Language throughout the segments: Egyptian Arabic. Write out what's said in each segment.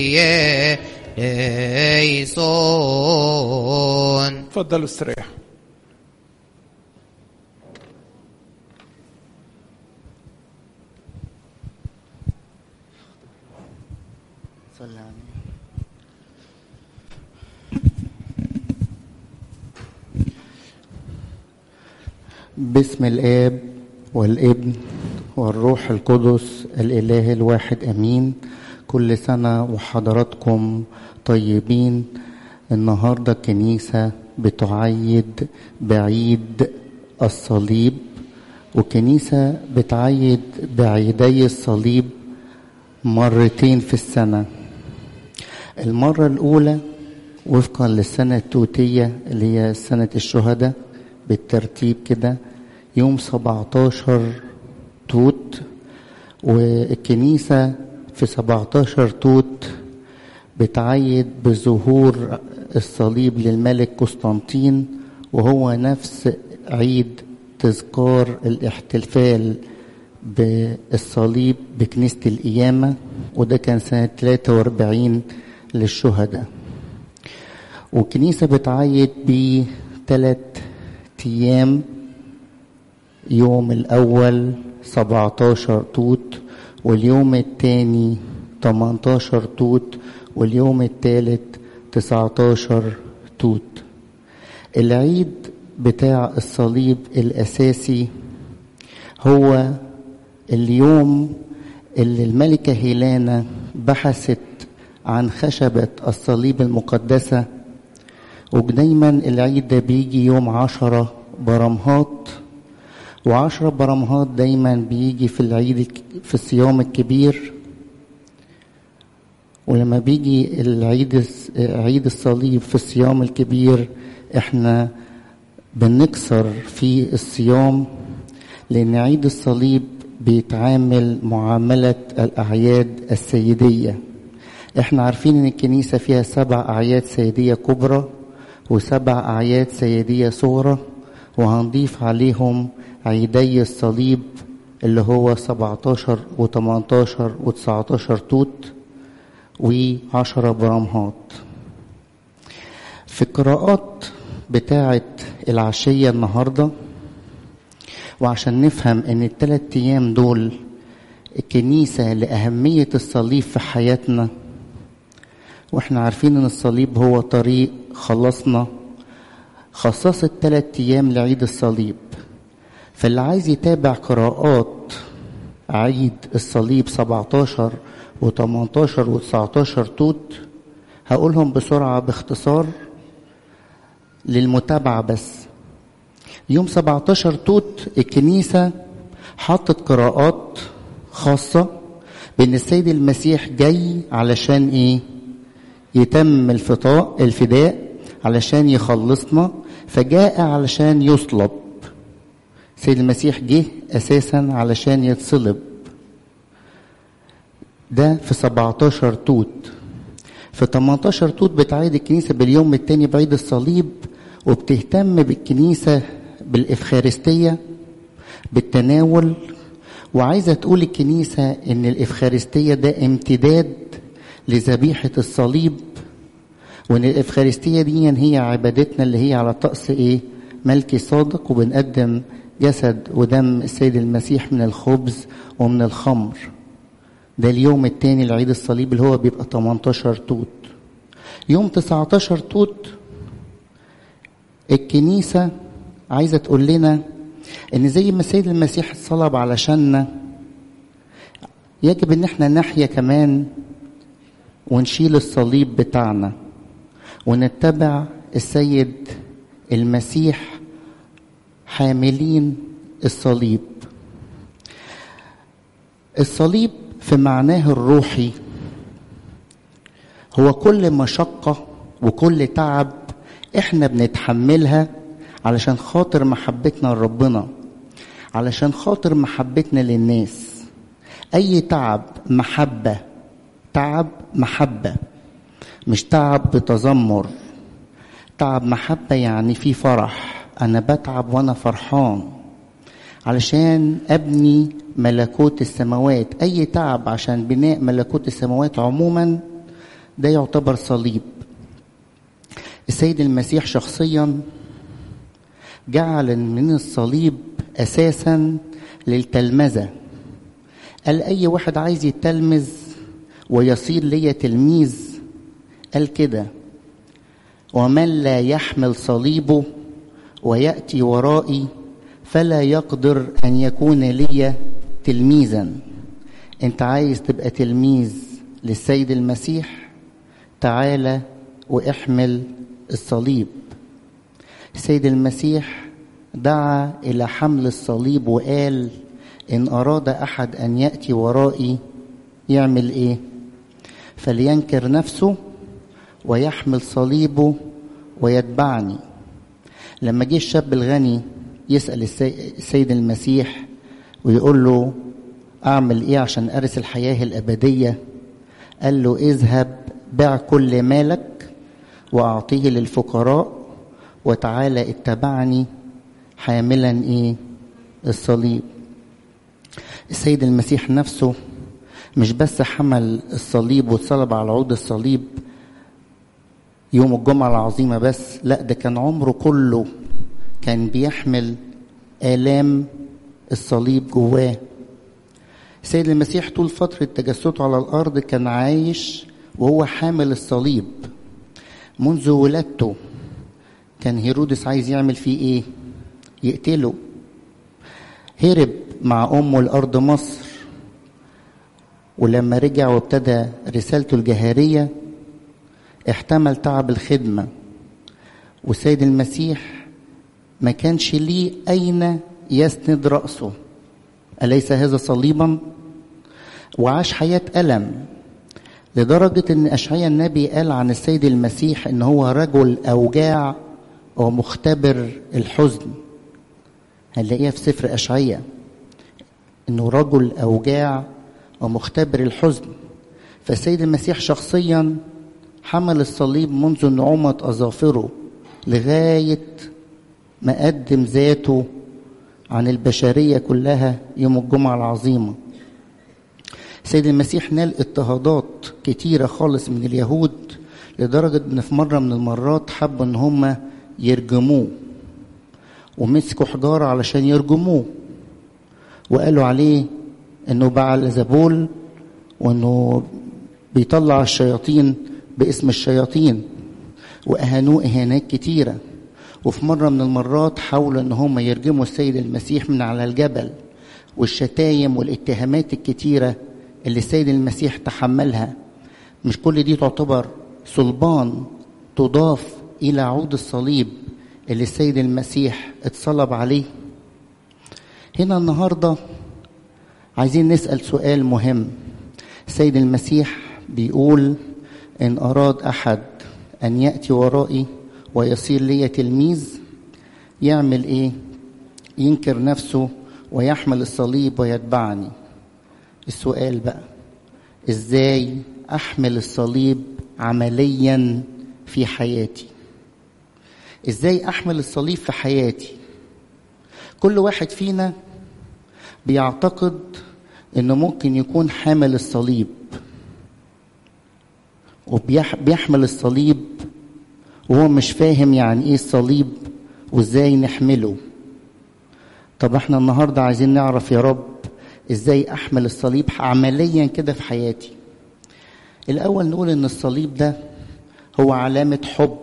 يسون اتفضلوا استريحوا صلى على النبي. باسم الاب والابن والروح القدس الاله الواحد امين كل سنه وحضراتكم طيبين النهارده الكنيسه بتعيد بعيد الصليب وكنيسه بتعيد بعيدي الصليب مرتين في السنه المره الاولى وفقا للسنه التوتيه اللي هي سنه الشهداء بالترتيب كده يوم 17 توت والكنيسة في 17 توت بتعيد بظهور الصليب للملك قسطنطين وهو نفس عيد تذكار الاحتفال بالصليب بكنيسة القيامة وده كان سنة 43 للشهداء وكنيسة بتعيد بثلاث أيام يوم الأول 17 توت واليوم الثاني 18 توت واليوم الثالث 19 توت العيد بتاع الصليب الأساسي هو اليوم اللي الملكة هيلانا بحثت عن خشبة الصليب المقدسة ودايما العيد ده بيجي يوم عشرة برمهات وعشرة برمهات دايما بيجي في العيد الك- في الصيام الكبير ولما بيجي العيد الس- عيد الصليب في الصيام الكبير احنا بنكسر في الصيام لان عيد الصليب بيتعامل معاملة الأعياد السيدية احنا عارفين ان الكنيسة فيها سبع أعياد سيدية كبرى وسبع أعياد سيدية صغرى وهنضيف عليهم عيدي الصليب اللي هو 17 و18 و19 توت و10 برمهات في القراءات بتاعة العشية النهاردة وعشان نفهم ان الثلاث ايام دول الكنيسة لأهمية الصليب في حياتنا واحنا عارفين ان الصليب هو طريق خلصنا خصصت ثلاث ايام لعيد الصليب فاللي عايز يتابع قراءات عيد الصليب 17 و18 و19 توت هقولهم بسرعة باختصار للمتابعة بس يوم 17 توت الكنيسة حطت قراءات خاصة بأن السيد المسيح جاي علشان إيه؟ يتم الفطاء الفداء علشان يخلصنا فجاء علشان يصلب سيد المسيح جه اساسا علشان يتصلب ده في 17 توت في 18 توت بتعيد الكنيسة باليوم التاني بعيد الصليب وبتهتم بالكنيسة بالإفخارستية بالتناول وعايزة تقول الكنيسة إن الإفخارستية ده امتداد لذبيحة الصليب وإن الإفخارستية دي هي عبادتنا اللي هي على طقس إيه؟ ملكي صادق وبنقدم جسد ودم السيد المسيح من الخبز ومن الخمر ده اليوم التاني لعيد الصليب اللي هو بيبقى 18 توت يوم 19 توت الكنيسة عايزة تقول لنا ان زي ما السيد المسيح اتصلب علشاننا يجب ان احنا نحيا كمان ونشيل الصليب بتاعنا ونتبع السيد المسيح حاملين الصليب الصليب في معناه الروحي هو كل مشقة وكل تعب احنا بنتحملها علشان خاطر محبتنا لربنا علشان خاطر محبتنا للناس اي تعب محبة تعب محبة مش تعب بتذمر تعب محبة يعني في فرح أنا بتعب وأنا فرحان علشان أبني ملكوت السماوات أي تعب عشان بناء ملكوت السماوات عموما ده يعتبر صليب السيد المسيح شخصيا جعل من الصليب اساسا للتلمذه قال اي واحد عايز يتلمذ ويصير لي تلميذ قال كده ومن لا يحمل صليبه وياتي ورائي فلا يقدر ان يكون لي تلميذا انت عايز تبقى تلميذ للسيد المسيح تعالى واحمل الصليب السيد المسيح دعا الى حمل الصليب وقال ان اراد احد ان ياتي ورائي يعمل ايه فلينكر نفسه ويحمل صليبه ويتبعني لما جه الشاب الغني يسال السيد المسيح ويقول له اعمل ايه عشان ارث الحياه الابديه قال له اذهب بع كل مالك واعطيه للفقراء وتعالى اتبعني حاملا ايه الصليب السيد المسيح نفسه مش بس حمل الصليب واتصلب على عود الصليب يوم الجمعة العظيمة بس لا ده كان عمره كله كان بيحمل آلام الصليب جواه السيد المسيح طول فترة تجسده على الأرض كان عايش وهو حامل الصليب منذ ولادته كان هيرودس عايز يعمل فيه ايه يقتله هرب مع امه لارض مصر ولما رجع وابتدى رسالته الجهاريه احتمل تعب الخدمه والسيد المسيح ما كانش ليه اين يسند راسه اليس هذا صليبا وعاش حياه الم لدرجه ان اشعيا النبي قال عن السيد المسيح ان هو رجل اوجاع ومختبر الحزن هنلاقيها في سفر أشعية إنه رجل أوجاع ومختبر الحزن فالسيد المسيح شخصيا حمل الصليب منذ نعومة أظافره لغاية ما قدم ذاته عن البشرية كلها يوم الجمعة العظيمة السيد المسيح نال اضطهادات كتيرة خالص من اليهود لدرجة إن في مرة من المرات حبوا إن هم يرجموه ومسكوا حجارة علشان يرجموه وقالوا عليه انه بعل زبول وانه بيطلع الشياطين باسم الشياطين واهانوه اهانات كتيرة وفي مرة من المرات حاولوا ان هم يرجموا السيد المسيح من على الجبل والشتايم والاتهامات الكتيرة اللي السيد المسيح تحملها مش كل دي تعتبر صلبان تضاف الى عود الصليب اللي السيد المسيح اتصلب عليه هنا النهارده عايزين نسال سؤال مهم السيد المسيح بيقول ان اراد احد ان ياتي ورائي ويصير لي تلميذ يعمل ايه ينكر نفسه ويحمل الصليب ويتبعني السؤال بقى ازاي احمل الصليب عمليا في حياتي ازاي احمل الصليب في حياتي كل واحد فينا بيعتقد انه ممكن يكون حامل الصليب وبيحمل الصليب وهو مش فاهم يعني ايه الصليب وازاي نحمله طب احنا النهارده عايزين نعرف يا رب ازاي احمل الصليب عمليا كده في حياتي الاول نقول ان الصليب ده هو علامه حب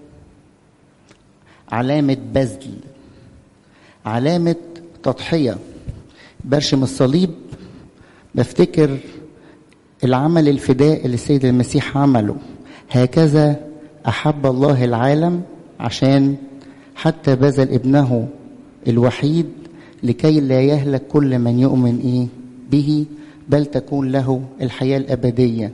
علامة بذل علامة تضحية برشم الصليب بفتكر العمل الفداء اللي السيد المسيح عمله هكذا أحب الله العالم عشان حتى بذل ابنه الوحيد لكي لا يهلك كل من يؤمن إيه به بل تكون له الحياة الأبدية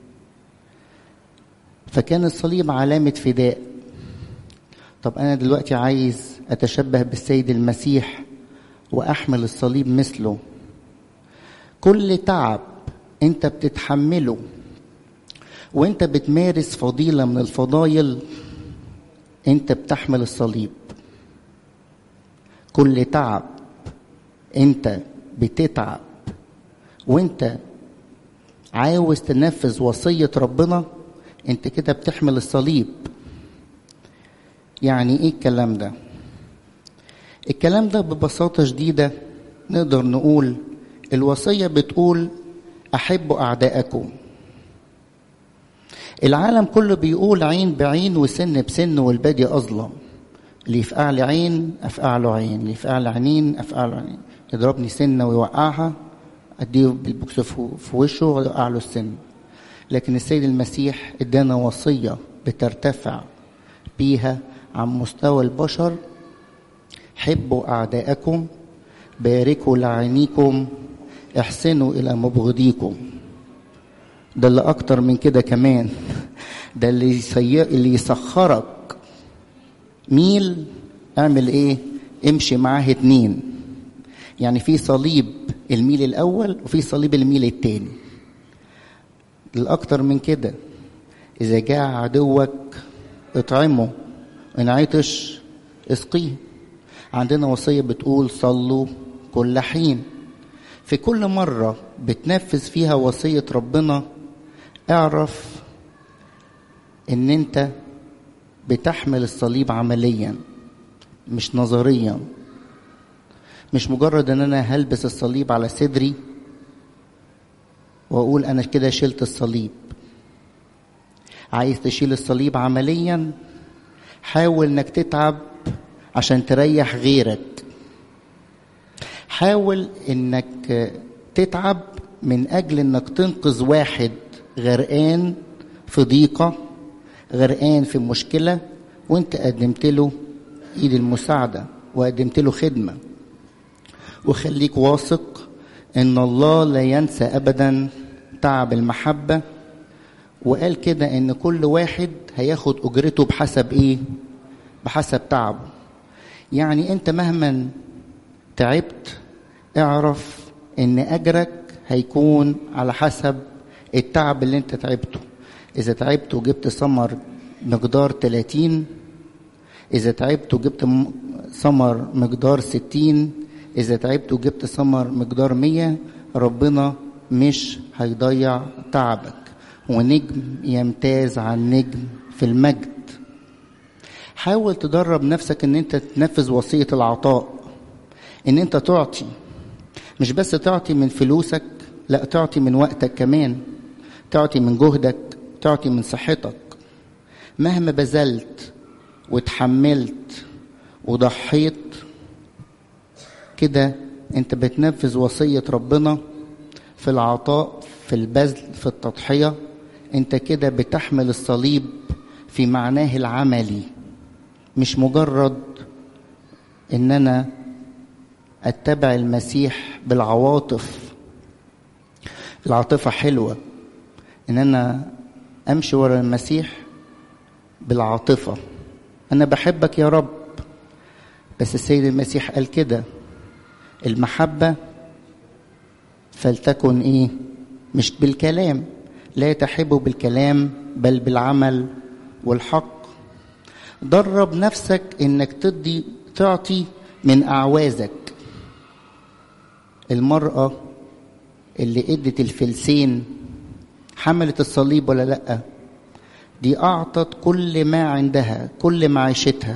فكان الصليب علامة فداء طب أنا دلوقتي عايز أتشبه بالسيد المسيح وأحمل الصليب مثله كل تعب أنت بتتحمله وأنت بتمارس فضيلة من الفضايل أنت بتحمل الصليب كل تعب أنت بتتعب وأنت عاوز تنفذ وصية ربنا انت كده بتحمل الصليب يعني ايه الكلام ده الكلام ده ببساطة شديدة نقدر نقول الوصية بتقول أحبوا أعداءكم العالم كله بيقول عين بعين وسن بسن والبادي أظلم اللي يفقع لي عين أفقع له عين اللي يفقع لي عينين أفقع له عينين يضربني سنة ويوقعها أديه بالبوكس في وشه وأوقع له السن لكن السيد المسيح ادانا وصية بترتفع بيها عن مستوى البشر حبوا أعداءكم باركوا لعينيكم احسنوا إلى مبغضيكم ده اللي أكتر من كده كمان ده اللي يسي... اللي يسخرك ميل اعمل ايه امشي معاه اتنين يعني في صليب الميل الاول وفي صليب الميل التاني الاكتر من كده اذا جاء عدوك اطعمه ان عطش اسقيه عندنا وصيه بتقول صلوا كل حين في كل مره بتنفذ فيها وصيه ربنا اعرف ان انت بتحمل الصليب عمليا مش نظريا مش مجرد ان انا هلبس الصليب على صدري واقول انا كده شلت الصليب عايز تشيل الصليب عمليا حاول انك تتعب عشان تريح غيرك حاول انك تتعب من اجل انك تنقذ واحد غرقان في ضيقه غرقان في مشكله وانت قدمت له ايد المساعده وقدمت له خدمه وخليك واثق ان الله لا ينسى ابدا تعب المحبه وقال كده ان كل واحد هياخد اجرته بحسب ايه بحسب تعبه يعني انت مهما تعبت اعرف ان اجرك هيكون على حسب التعب اللي انت تعبته اذا تعبت وجبت ثمر مقدار 30 اذا تعبت وجبت ثمر مقدار 60 اذا تعبت وجبت ثمر مقدار 100 ربنا مش هيضيع تعبك ونجم يمتاز عن نجم في المجد حاول تدرب نفسك ان انت تنفذ وصية العطاء ان انت تعطي مش بس تعطي من فلوسك لا تعطي من وقتك كمان تعطي من جهدك تعطي من صحتك مهما بذلت وتحملت وضحيت كده انت بتنفذ وصية ربنا في العطاء في البذل في التضحية انت كده بتحمل الصليب في معناه العملي مش مجرد ان انا اتبع المسيح بالعواطف العاطفة حلوة ان انا امشي ورا المسيح بالعاطفة انا بحبك يا رب بس السيد المسيح قال كده المحبة فلتكن ايه مش بالكلام لا تحبوا بالكلام بل بالعمل والحق درب نفسك انك تدي تعطي من اعوازك المرأة اللي ادت الفلسين حملت الصليب ولا لا دي اعطت كل ما عندها كل معيشتها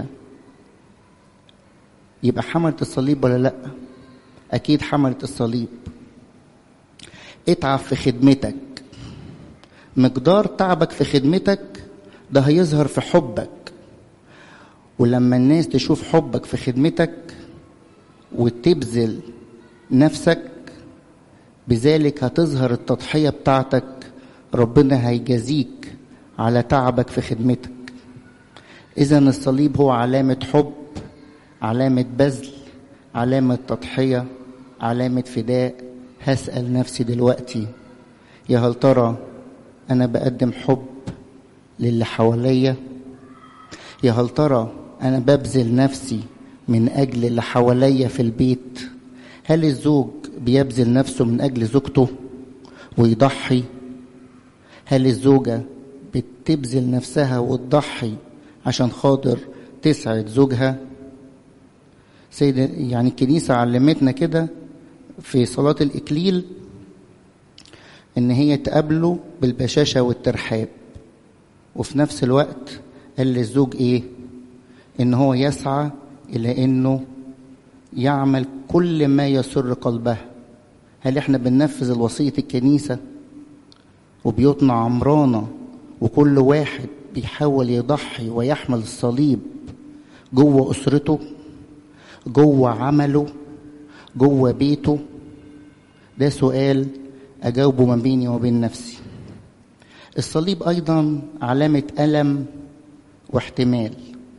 يبقى حملت الصليب ولا لا اكيد حملت الصليب اتعب في خدمتك مقدار تعبك في خدمتك ده هيظهر في حبك ولما الناس تشوف حبك في خدمتك وتبذل نفسك بذلك هتظهر التضحية بتاعتك ربنا هيجازيك على تعبك في خدمتك إذا الصليب هو علامة حب علامة بذل علامة تضحية علامة فداء هسأل نفسي دلوقتي يا هل ترى أنا بقدم حب للي حواليا يا هل ترى أنا ببذل نفسي من أجل اللي حواليا في البيت هل الزوج بيبذل نفسه من أجل زوجته ويضحي هل الزوجة بتبذل نفسها وتضحي عشان خاطر تسعد زوجها سيد يعني الكنيسة علمتنا كده في صلاة الإكليل إن هي تقابله بالبشاشة والترحاب وفي نفس الوقت قال للزوج ايه ان هو يسعى الى انه يعمل كل ما يسر قلبها هل احنا بننفذ الوصية الكنيسة وبيوتنا عمرانة وكل واحد بيحاول يضحي ويحمل الصليب جوه أسرته جوه عمله جوه بيته ده سؤال أجاوبه ما بيني وبين نفسي الصليب أيضا علامة ألم واحتمال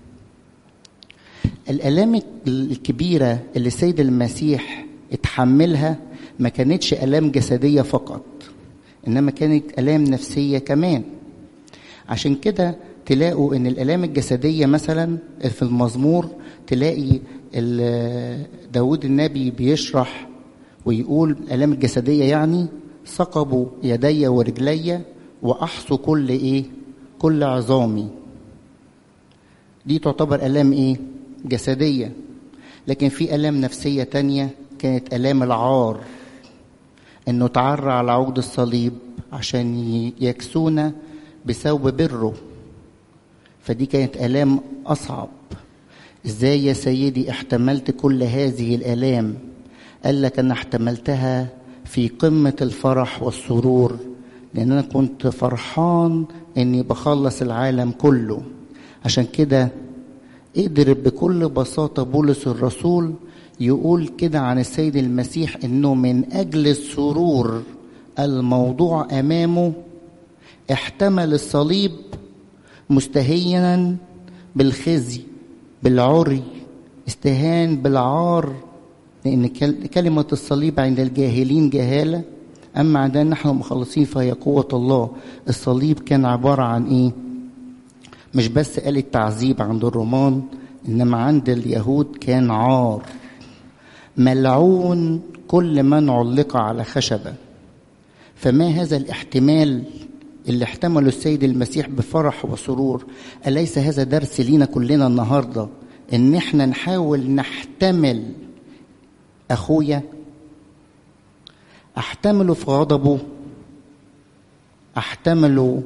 الآلام الكبيرة اللي السيد المسيح اتحملها ما كانتش آلام جسدية فقط إنما كانت آلام نفسية كمان عشان كده تلاقوا إن الآلام الجسدية مثلا في المزمور تلاقي داود النبي بيشرح ويقول الآلام الجسدية يعني ثقبوا يدي ورجلي وأحصوا كل إيه كل عظامي دي تعتبر آلام إيه جسدية لكن في آلام نفسية تانية كانت آلام العار إنه تعرى على عود الصليب عشان يكسونا بثوب بره فدي كانت آلام أصعب إزاي يا سيدي احتملت كل هذه الآلام قال لك أنا احتملتها في قمة الفرح والسرور لأن أنا كنت فرحان إني بخلص العالم كله عشان كده قدر بكل بساطة بولس الرسول يقول كده عن السيد المسيح إنه من أجل السرور الموضوع أمامه احتمل الصليب مستهينا بالخزي بالعري استهان بالعار لأن كلمة الصليب عند الجاهلين جهالة أما عندنا نحن مخلصين فهي قوة الله الصليب كان عبارة عن إيه مش بس آلة تعذيب عند الرومان إنما عند اليهود كان عار ملعون كل من علق على خشبة فما هذا الاحتمال اللي احتمله السيد المسيح بفرح وسرور أليس هذا درس لينا كلنا النهاردة إن احنا نحاول نحتمل أخويا أحتمله في غضبه أحتمله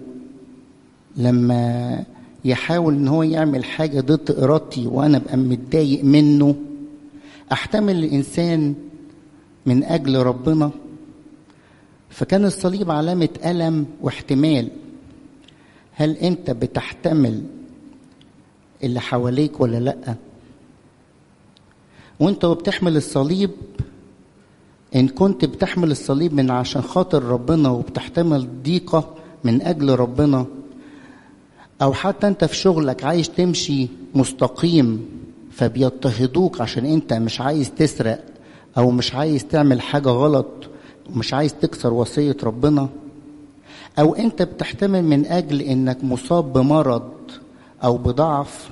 لما يحاول ان هو يعمل حاجه ضد ارادتي وانا ابقى متضايق منه احتمل الانسان من اجل ربنا فكان الصليب علامه الم واحتمال هل انت بتحتمل اللي حواليك ولا لا وانت وبتحمل الصليب ان كنت بتحمل الصليب من عشان خاطر ربنا وبتحتمل ضيقه من اجل ربنا او حتى انت في شغلك عايز تمشي مستقيم فبيضطهدوك عشان انت مش عايز تسرق او مش عايز تعمل حاجه غلط ومش عايز تكسر وصيه ربنا او انت بتحتمل من اجل انك مصاب بمرض او بضعف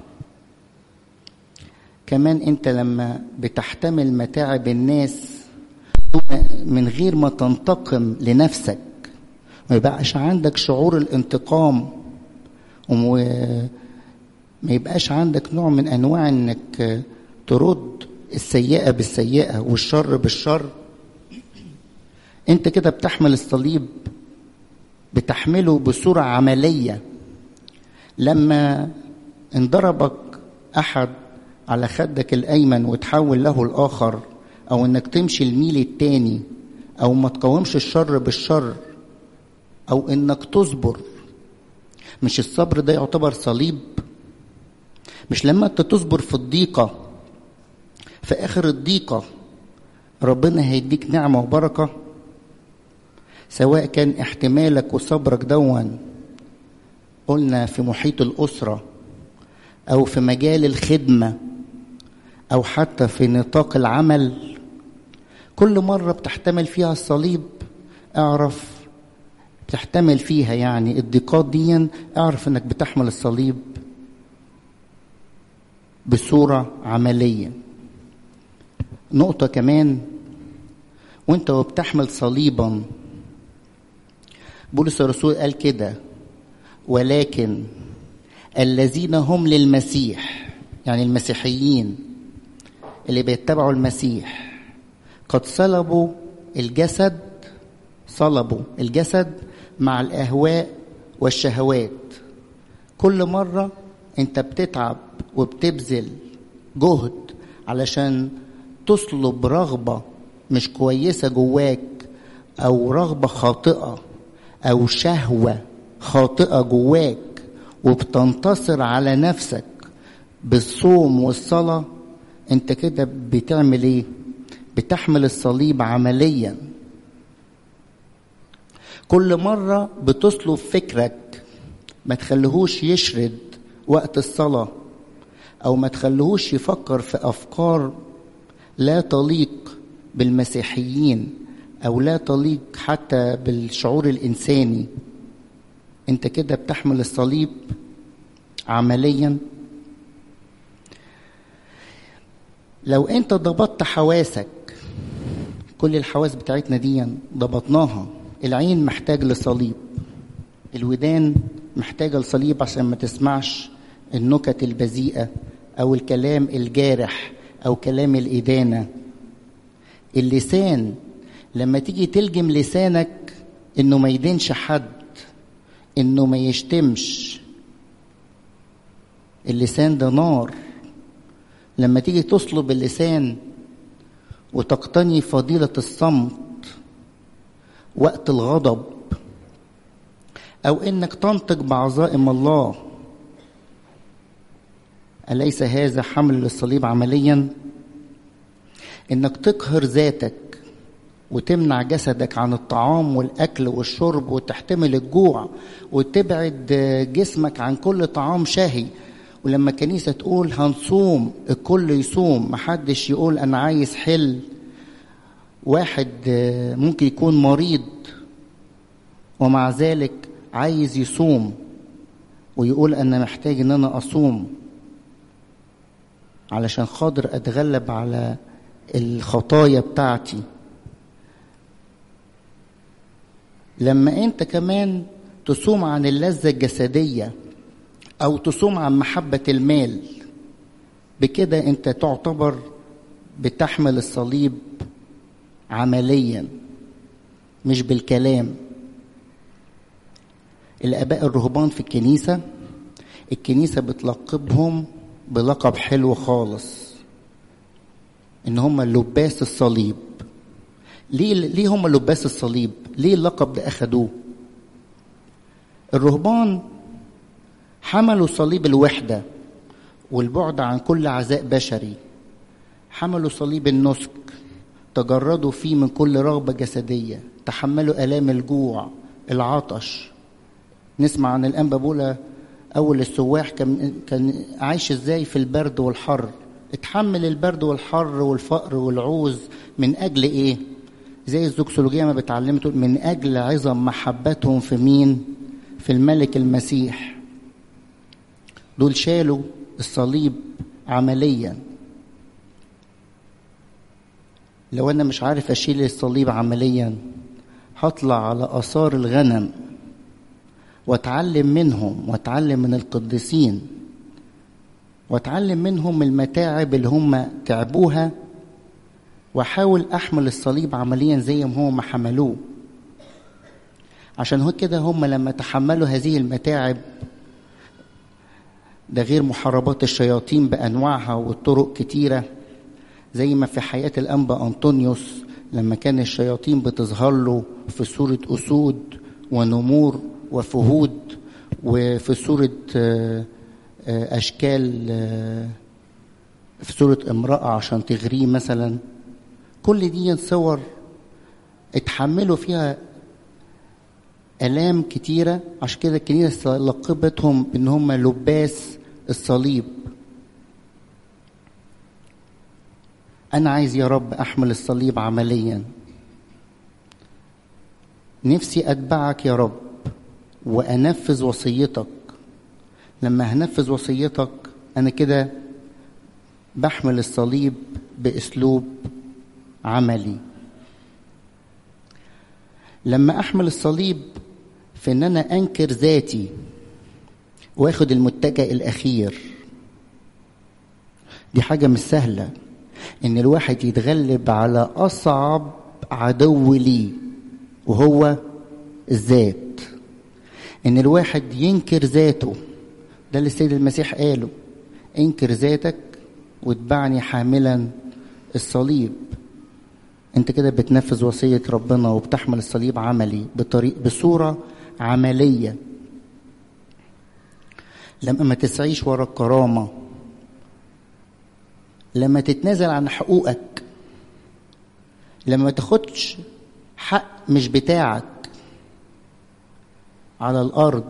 كمان انت لما بتحتمل متاعب الناس من غير ما تنتقم لنفسك ما يبقاش عندك شعور الانتقام وما يبقاش عندك نوع من انواع انك ترد السيئه بالسيئه والشر بالشر انت كده بتحمل الصليب بتحمله بصوره عمليه لما انضربك احد على خدك الايمن وتحول له الاخر او انك تمشي الميل التاني او ما تقاومش الشر بالشر او انك تصبر مش الصبر ده يعتبر صليب مش لما انت تصبر في الضيقة في آخر الضيقة ربنا هيديك نعمة وبركة سواء كان احتمالك وصبرك دون قلنا في محيط الأسرة أو في مجال الخدمة أو حتى في نطاق العمل كل مرة بتحتمل فيها الصليب اعرف تحتمل فيها يعني الضيقات دي اعرف انك بتحمل الصليب بصورة عملية نقطة كمان وانت وبتحمل صليبا بولس الرسول قال كده ولكن الذين هم للمسيح يعني المسيحيين اللي بيتبعوا المسيح قد صلبوا الجسد صلبوا الجسد مع الاهواء والشهوات كل مرة انت بتتعب وبتبذل جهد علشان تصلب رغبة مش كويسة جواك أو رغبة خاطئة أو شهوة خاطئة جواك وبتنتصر على نفسك بالصوم والصلاة انت كده بتعمل ايه بتحمل الصليب عمليا كل مرة بتصلب فكرك ما تخليهوش يشرد وقت الصلاة أو ما تخليهوش يفكر في أفكار لا تليق بالمسيحيين أو لا تليق حتى بالشعور الإنساني أنت كده بتحمل الصليب عمليا لو أنت ضبطت حواسك كل الحواس بتاعتنا دي ضبطناها العين محتاج لصليب الودان محتاجة لصليب عشان ما تسمعش النكت البذيئة أو الكلام الجارح أو كلام الإدانة اللسان لما تيجي تلجم لسانك إنه ما يدينش حد إنه ما يشتمش اللسان ده نار لما تيجي تصلب اللسان وتقتني فضيلة الصمت وقت الغضب أو إنك تنطق بعظائم الله أليس هذا حمل للصليب عمليا؟ إنك تقهر ذاتك وتمنع جسدك عن الطعام والأكل والشرب وتحتمل الجوع وتبعد جسمك عن كل طعام شهي ولما الكنيسة تقول هنصوم الكل يصوم محدش يقول أنا عايز حل واحد ممكن يكون مريض ومع ذلك عايز يصوم ويقول أنا محتاج إن أنا أصوم علشان خاطر أتغلب على الخطايا بتاعتي لما أنت كمان تصوم عن اللذة الجسدية أو تصوم عن محبة المال بكده أنت تعتبر بتحمل الصليب عمليا مش بالكلام الآباء الرهبان في الكنيسة الكنيسة بتلقبهم بلقب حلو خالص إن هم لباس الصليب ليه ليه هم لباس الصليب؟ ليه اللقب ده أخدوه؟ الرهبان حملوا صليب الوحدة والبعد عن كل عزاء بشري حملوا صليب النسك تجردوا فيه من كل رغبة جسدية تحملوا آلام الجوع العطش نسمع عن الأنبا بولا أول السواح كان كان عايش إزاي في البرد والحر اتحمل البرد والحر والفقر والعوز من أجل إيه؟ زي الزوكسولوجية ما بتعلمت من أجل عظم محبتهم في مين؟ في الملك المسيح دول شالوا الصليب عمليا لو انا مش عارف اشيل الصليب عمليا هطلع على اثار الغنم واتعلم منهم واتعلم من القديسين واتعلم منهم المتاعب اللي هم تعبوها واحاول احمل الصليب عمليا زي ما هم حملوه عشان هو كده هم لما تحملوا هذه المتاعب ده غير محاربات الشياطين بانواعها والطرق كتيره زي ما في حياه الانبا انطونيوس لما كان الشياطين بتظهر له في صوره اسود ونمور وفهود وفي صوره اشكال في صوره امراه عشان تغريه مثلا كل دي صور اتحملوا فيها آلام كتيرة عشان كده الكنيسة لقبتهم إن هم لباس الصليب أنا عايز يا رب أحمل الصليب عمليا نفسي أتبعك يا رب وأنفذ وصيتك لما هنفذ وصيتك أنا كده بحمل الصليب بأسلوب عملي لما أحمل الصليب في ان انا انكر ذاتي واخد المتجه الاخير دي حاجه مش سهله ان الواحد يتغلب على اصعب عدو ليه وهو الذات ان الواحد ينكر ذاته ده اللي السيد المسيح قاله انكر ذاتك واتبعني حاملا الصليب انت كده بتنفذ وصية ربنا وبتحمل الصليب عملي بطريق بصورة عملية لما ما تسعيش ورا الكرامة لما تتنازل عن حقوقك لما ما تاخدش حق مش بتاعك على الأرض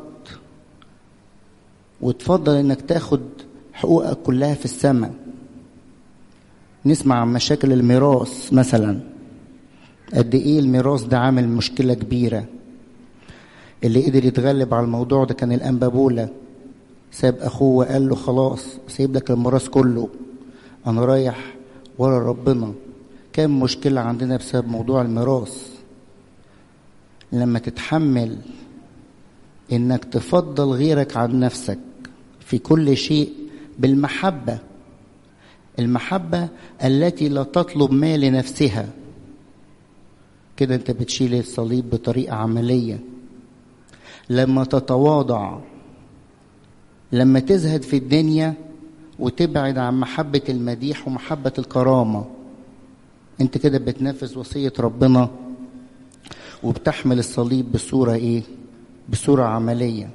وتفضل انك تاخد حقوقك كلها في السماء نسمع عن مشاكل الميراث مثلا قد ايه الميراث ده عامل مشكله كبيره اللي قدر يتغلب على الموضوع ده كان الانبابوله ساب اخوه وقال له خلاص سايب لك الميراث كله انا رايح ورا ربنا كان مشكله عندنا بسبب موضوع الميراث لما تتحمل انك تفضل غيرك عن نفسك في كل شيء بالمحبه المحبه التي لا تطلب ما لنفسها كده انت بتشيل الصليب بطريقه عمليه لما تتواضع لما تزهد في الدنيا وتبعد عن محبه المديح ومحبه الكرامه انت كده بتنفذ وصيه ربنا وبتحمل الصليب بصوره ايه بصوره عمليه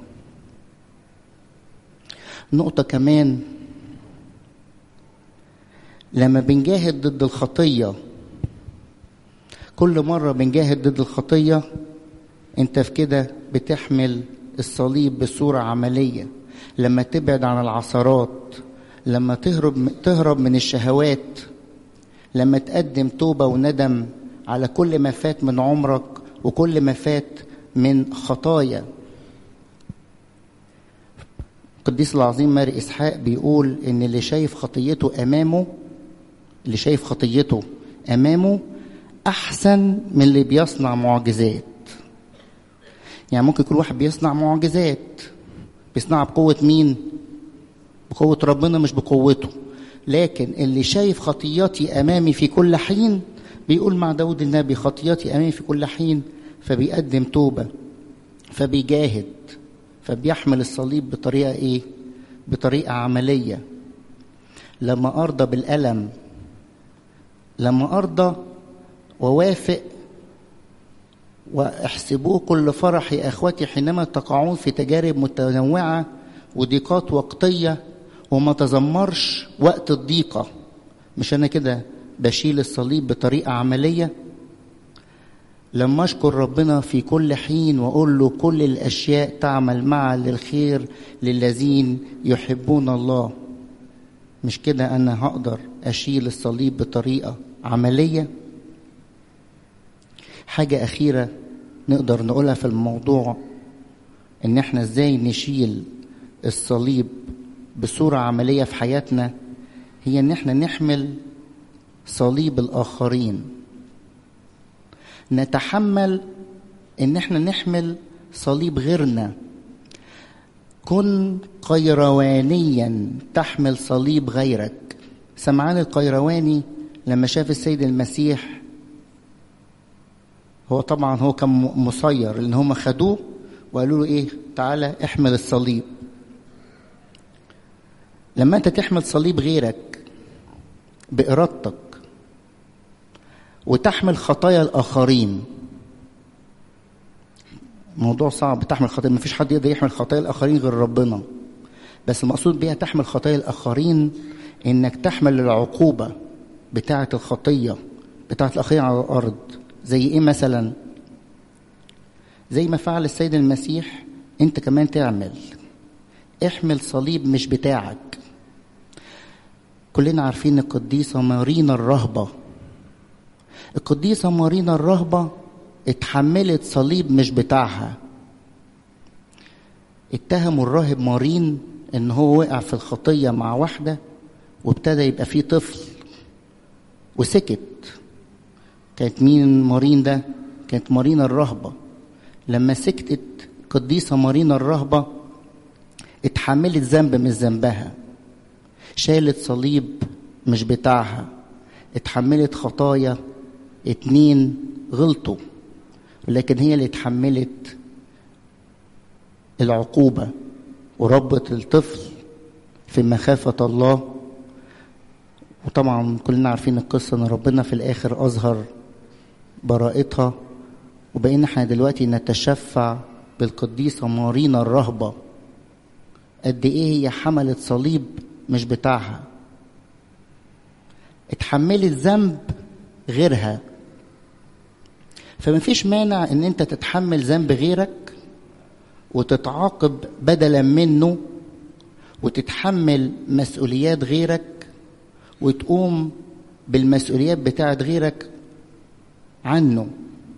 نقطه كمان لما بنجاهد ضد الخطيه كل مره بنجاهد ضد الخطيه انت في كده بتحمل الصليب بصوره عمليه لما تبعد عن العثرات لما تهرب تهرب من الشهوات لما تقدم توبه وندم على كل ما فات من عمرك وكل ما فات من خطايا القديس العظيم ماري اسحاق بيقول ان اللي شايف خطيته امامه اللي شايف خطيته امامه احسن من اللي بيصنع معجزات يعني ممكن يكون واحد بيصنع معجزات بيصنعها بقوة مين؟ بقوة ربنا مش بقوته لكن اللي شايف خطياتي أمامي في كل حين بيقول مع داود النبي خطياتي أمامي في كل حين فبيقدم توبة فبيجاهد فبيحمل الصليب بطريقة إيه؟ بطريقة عملية لما أرضى بالألم لما أرضى ووافق واحسبوه كل فرح يا اخوتي حينما تقعون في تجارب متنوعه وضيقات وقتيه وما تذمرش وقت الضيقه مش انا كده بشيل الصليب بطريقه عمليه لما اشكر ربنا في كل حين واقول له كل الاشياء تعمل معا للخير للذين يحبون الله مش كده انا هقدر اشيل الصليب بطريقه عمليه حاجة أخيرة نقدر نقولها في الموضوع إن إحنا إزاي نشيل الصليب بصورة عملية في حياتنا هي إن إحنا نحمل صليب الآخرين نتحمل إن إحنا نحمل صليب غيرنا كن قيروانيا تحمل صليب غيرك سمعان القيرواني لما شاف السيد المسيح هو طبعا هو كان مسير لان هم خدوه وقالوا له ايه تعالى احمل الصليب لما انت تحمل صليب غيرك بارادتك وتحمل خطايا الاخرين موضوع صعب تحمل خطايا مفيش حد يقدر يحمل خطايا الاخرين غير ربنا بس المقصود بيها تحمل خطايا الاخرين انك تحمل العقوبه بتاعه الخطيه بتاعه الاخرين على الارض زي ايه مثلا زي ما فعل السيد المسيح انت كمان تعمل احمل صليب مش بتاعك كلنا عارفين القديسة مارينا الرهبة القديسة مارينا الرهبة اتحملت صليب مش بتاعها اتهموا الراهب مارين ان هو وقع في الخطية مع واحدة وابتدى يبقى فيه طفل وسكت كانت مين مارين ده كانت مارينا الرهبة لما سكتت قديسة مارينا الرهبة اتحملت ذنب مش ذنبها شالت صليب مش بتاعها اتحملت خطايا اتنين غلطوا لكن هي اللي اتحملت العقوبة وربط الطفل في مخافة الله وطبعا كلنا عارفين القصة ان ربنا في الاخر اظهر براءتها وبقينا احنا دلوقتي نتشفع بالقديسة مارينا الرهبة قد ايه هي حملت صليب مش بتاعها اتحملت ذنب غيرها فمفيش مانع ان انت تتحمل ذنب غيرك وتتعاقب بدلا منه وتتحمل مسؤوليات غيرك وتقوم بالمسؤوليات بتاعت غيرك عنه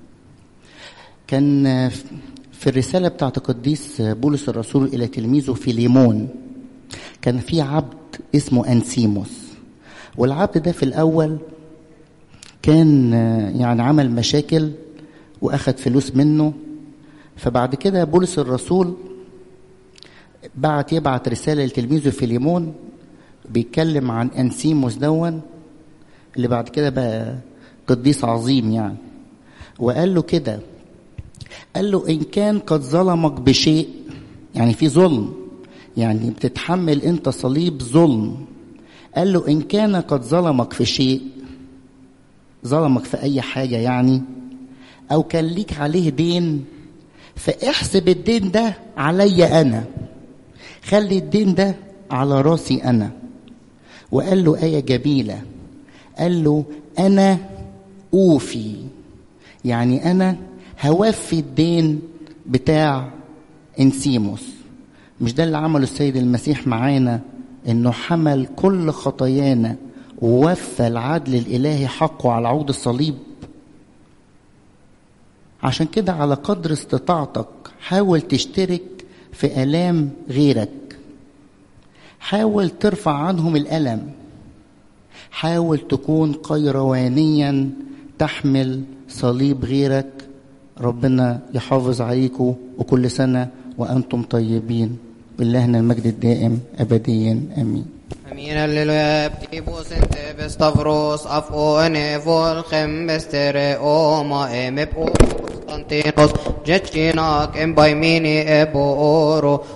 كان في الرسالة بتاعت القديس بولس الرسول إلى تلميذه في ليمون كان في عبد اسمه أنسيموس والعبد ده في الأول كان يعني عمل مشاكل وأخد فلوس منه فبعد كده بولس الرسول بعت يبعت رسالة لتلميذه في ليمون بيتكلم عن أنسيموس دون اللي بعد كده بقى قديس عظيم يعني وقال له كده قال له إن كان قد ظلمك بشيء يعني في ظلم يعني بتتحمل أنت صليب ظلم قال له إن كان قد ظلمك في شيء ظلمك في أي حاجة يعني أو كان ليك عليه دين فاحسب الدين ده عليا أنا خلي الدين ده على راسي أنا وقال له آية جميلة قال له أنا أوفي يعني أنا هوفي الدين بتاع انسيموس مش ده اللي عمله السيد المسيح معانا انه حمل كل خطايانا ووفى العدل الالهي حقه على عود الصليب عشان كده على قدر استطاعتك حاول تشترك في الام غيرك حاول ترفع عنهم الالم حاول تكون قيروانيا تحمل صليب غيرك ربنا يحافظ عليكم وكل سنة وأنتم طيبين باللهنا المجد الدائم أبديا أمين Amin halleluja, ptibus inte bestavros af oene volchem bestere oma emep Konstantinos, Jetchinak embaimini ebo oro,